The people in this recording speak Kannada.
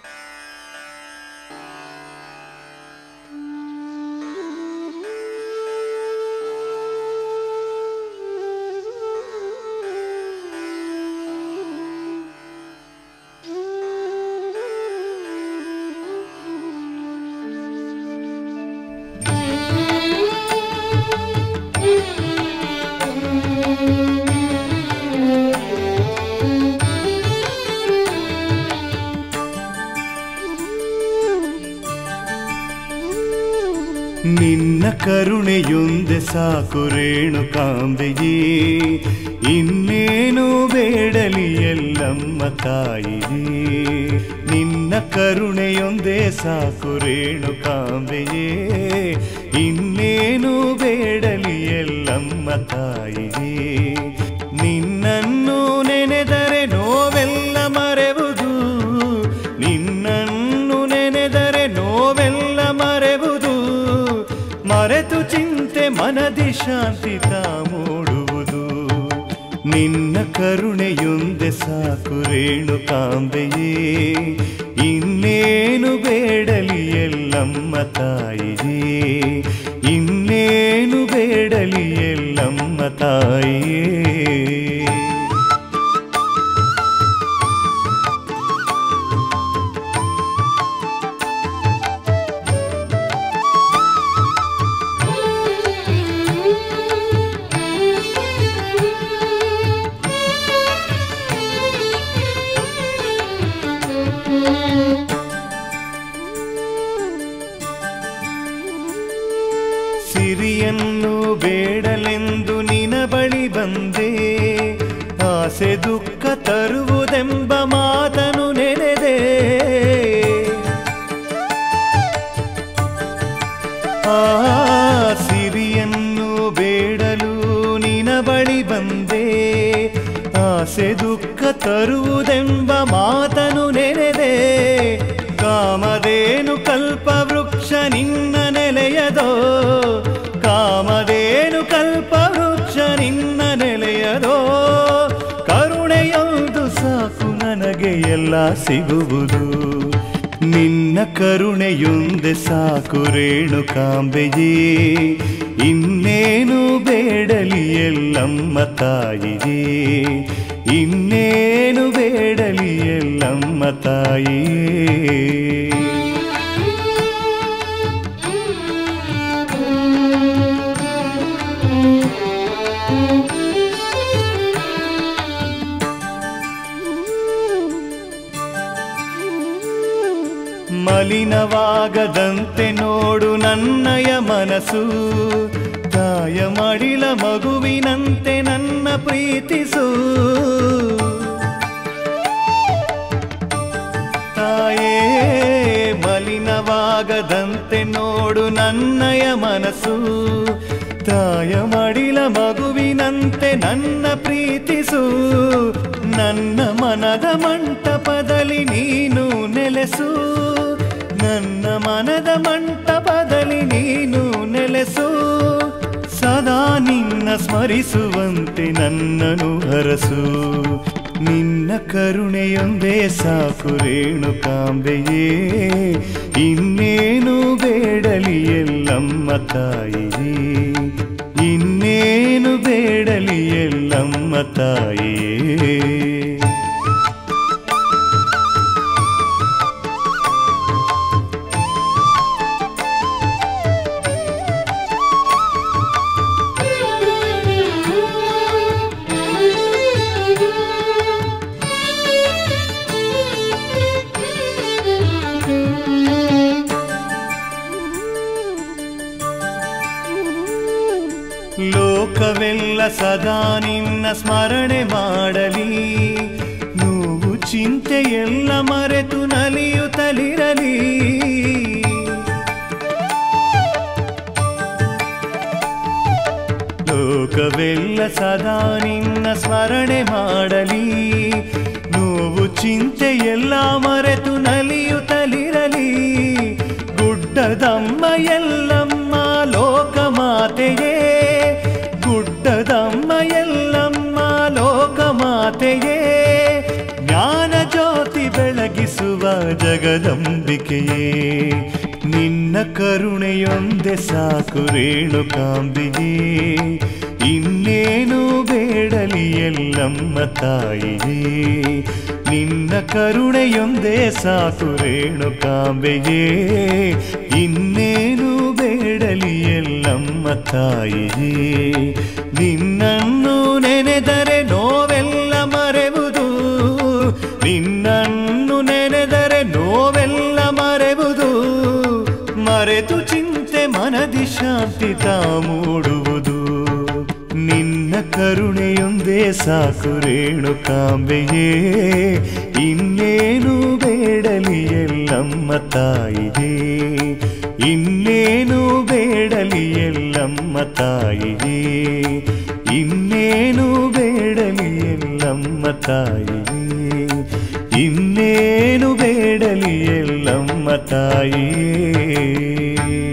ನಿನ್ನ ಕರುಣೆಯೊಂದೆ ಸಾಕು ರೇಣುಕಾಂಬೆಯೇ ಇನ್ನೇನು ಬೇಡಲಿ ಎಲ್ಲಮ್ಮ ತಾಯಿಯೇ ನಿನ್ನ ಕರುಣೆಯೊಂದೆ ಸಾಕು ರೇಣುಕಾಂಬೆಯೇ ಇನ್ನೇನು ಬೇಡಲಿ ಎಲ್ಲಮ್ಮ ತಾಯಿಯೇ ನಿನ್ನನ್ನು ನೆನೆದರೆ ನೋವೆಲ್ಲ ಮರೆವುದು ನಿನ್ನನ್ನು ನೆನೆದರೆ ನೋವೆಲ್ಲ ಮರೆವುದು ಮರೆತು ಚಿಂತೆ ಮನದಿ ಶಾಂತಿ ತಾ ಮೂಡುವುದು ನಿನ್ನ ಕರುಣೆಯೊಂದೆ ಸಾಕು ರೇಣುಕಾಂಬೆಯೇ ಇನ್ನೇನು ಬೇಡಲಿ ಎಲ್ಲಮ್ಮ ತಾಯಿಯೇ ಇನ್ನೇನು ಬೇಡಲಿ ಎಲ್ಲಮ್ಮ ತಾಯಿಯೇ ಸಿರಿಯನ್ನು ಬೇಡಲೆಂದು ನಿನ ಬಳಿ ಬಂದೆ ಆಸೆ ದುಃಖ ತರುವುದೆಂಬ ಮಾತನು ನೆನೆದೆ ಆ ಸಿರಿಯನ್ನು ಬೇಡಲು ನಿನ ಬಳಿ ಬಂದೆ ಆಸೆ ದುಃಖ ತರುವುದೆಂಬ ಮಾತನು ನೆನೆದೆ ಕಾಮಧೇನು ಕಲ್ಪ ವೃಕ್ಷ ನಿನ್ನ ನೆಲೆಯದೋ ಕಾಮಧೇನು ಕಲ್ಪ ವೃಕ್ಷ ನಿನ್ನ ನೆಲೆಯದೋ ಕರುಣೆಯೊಂದು ಸಾಕು ನನಗೆ ಎಲ್ಲ ಸಿಗುವುದು ನಿನ್ನ ಕರುಣೆಯೊಂದೆ ಸಾಕು ರೇಣುಕಾಂಬೆಯೇ ಇನ್ನೇನು ಬೇಡಲಿ ಎಲ್ಲಮ್ಮ ತಾಯಿಯೇ ಇನ್ನೇನು ಬೇಡಲಿ ಎಲ್ಲಮ್ಮ ತಾಯಿಯೇ ಮಲಿನವಾಗದಂತೆ ನೋಡು ನನ್ನಯ ಮನಸ್ಸು ತಾಯ ಮಡಿಲ ಮಗುವಿನಂತೆ ನನ್ನ ಪ್ರೀತಿಸು ತಾಯೇ ಮಲಿನವಾಗದಂತೆ ನೋಡು ನನ್ನಯ ಮನಸ್ಸು ತಾಯ ಮಡಿಲ ಮಗುವಿನಂತೆ ನನ್ನ ಪ್ರೀತಿಸು ನನ್ನ ಮನದ ಮಂಟಪದಲ್ಲಿ ನೀನು ನೆಲೆಸು ನನ್ನ ಮನದ ಮಂಟಪದಲ್ಲಿ ನೀನು ನೆಲೆಸು ಸದಾ ನಿನ್ನ ಸ್ಮರಿಸುವಂತೆ ನನ್ನನು ಹರಸು ನಿನ್ನ ಕರುಣೆಯೊಂದೇ ಸಾಕು ರೇಣುಕಾಂಬೆಯೇ ಇನ್ನೇನು ಬೇಡಲಿ ಎಲ್ಲಮ್ಮ ತಾಯಿಯೇ ಇನ್ನೇನು ಬೇಡಲಿ ಎಲ್ಲಮ್ಮ ತಾಯಿಯೇ ಲೋಕವೆಲ್ಲ ಸದಾ ನಿನ್ನ ಸ್ಮರಣೆ ಮಾಡಲಿ ನೋವು ಚಿಂತೆಯೆಲ್ಲ ಮರೆತು ನಲಿಯುತ್ತಲಿರಲಿ ಲೋಕವೆಲ್ಲ ಸದಾ ನಿನ್ನ ಸ್ಮರಣೆ ಮಾಡಲಿ ನೋವು ಚಿಂತೆಯೆಲ್ಲ ಮರೆತು ನಲಿಯುತ್ತಲಿರಲಿ ಗುಡ್ಡದಮ್ಮ ಎಲ್ಲಮ್ಮ ಲೋಕ ಮಾತೆಯೇ ಗುಡ್ಡದಮ್ಮ ಎಲ್ಲಮ್ಮ ಲೋಕ ಮಾತೆಯೇ ಜ್ಞಾನ ಜ್ಯೋತಿ ಬೆಳಗಿಸುವ ರಕ್ಷಿಸುವ ಜಗದಂಬಿಕೆಯೇ ನಿನ್ನ ಕರುಣೆಯೊಂದೆ ಸಾಕು ರೇಣುಕಾಂಬಿಗೆ ಇನ್ನೇನು ಬೇಡಲಿ ಎಲ್ಲಮ್ಮ ತಾಯಿಯೇ ನಿನ್ನ ಕರುಣೆಯೊಂದೇ ಸಾಕು ರೇಣುಕಾಂಬೆಯೇ ಇನ್ನೇನು ಬೇಡಲಿ ಎಲ್ಲಮ್ಮ ತಾಯಿಯೇ ನಿನ್ನನ್ನು ನೆನೆದರೆ ನೋವೆಲ್ಲ ಮರೆವುದು ನಿನ್ನನ್ನು ನೆನೆದರೆ ನೋವೆಲ್ಲ ಮರೆವುದು ಮರೆತು ಚಿಂತೆ ಮನದಿ ಶಾಂತಿ ತಾ ಮೂಡುವುದು ನಿನ್ನ ಕರುಣೆಯೊಂದೇ ಸಾಕು ರೇಣುಕಾಂಬೆಯೇ ಇನ್ನೇನು ಬೇಡಲಿ ಎಲ್ಲಮ್ಮ ತಾಯಿಯೇ ಇನ್ನೇನು ಬೇಡಲಿ ಎಲ್ಲಮ್ಮ ತಾಯಿಯೇ ಇನ್ನೇನು ಬೇಡಲಿ ಎಲ್ಲಮ್ಮ ತಾಯಿಯೇ ಇನ್ನೇನು ಬೇಡಲಿ ಎಲ್ಲಮ್ಮ ತಾಯಿಯೇ